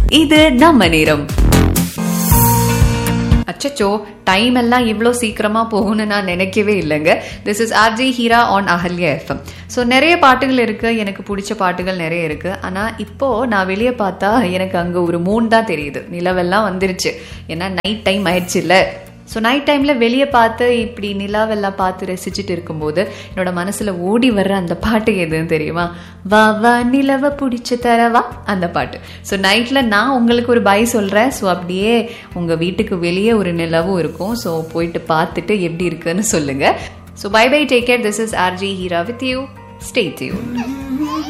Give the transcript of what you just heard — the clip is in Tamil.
இது நம்ம நேரம் அச்சச்சோ டைம் எல்லாம் இவ்வளோ சீக்கிரமா போகும்னு நான் நினைக்கவே இல்லைங்க this is RJ Heera on Ahalya FM so நிறைய பாட்டுகள் இருக்கு எனக்கு பிடிச்ச பாட்டுகள் நிறைய இருக்கு ஆனா இப்போ நான் வெளியே பார்த்தா எனக்கு அங்க ஒரு மூன் தான் தெரியுது நிலவெல்லாம் வந்துருச்சு ஏன்னா நைட் டைம் ஆயிடுச்சு இல்ல ஸோ நைட் டைமில் வெளியே பார்த்து இப்படி நிலாவெல்லாம் பார்த்து ரசிச்சுட்டு இருக்கும்போது என்னோட மனசில் ஓடி வர்ற அந்த பாட்டு எதுன்னு தெரியுமா வா வா நிலவ பிடிச்ச தரவா அந்த பாட்டு ஸோ நைட்டில் நான் உங்களுக்கு ஒரு பை சொல்கிறேன் ஸோ அப்படியே உங்கள் வீட்டுக்கு வெளியே ஒரு நிலவும் இருக்கும் ஸோ போயிட்டு பார்த்துட்டு எப்படி இருக்குன்னு சொல்லுங்கள் so bye bye take care this is RJ Heera with you stay tune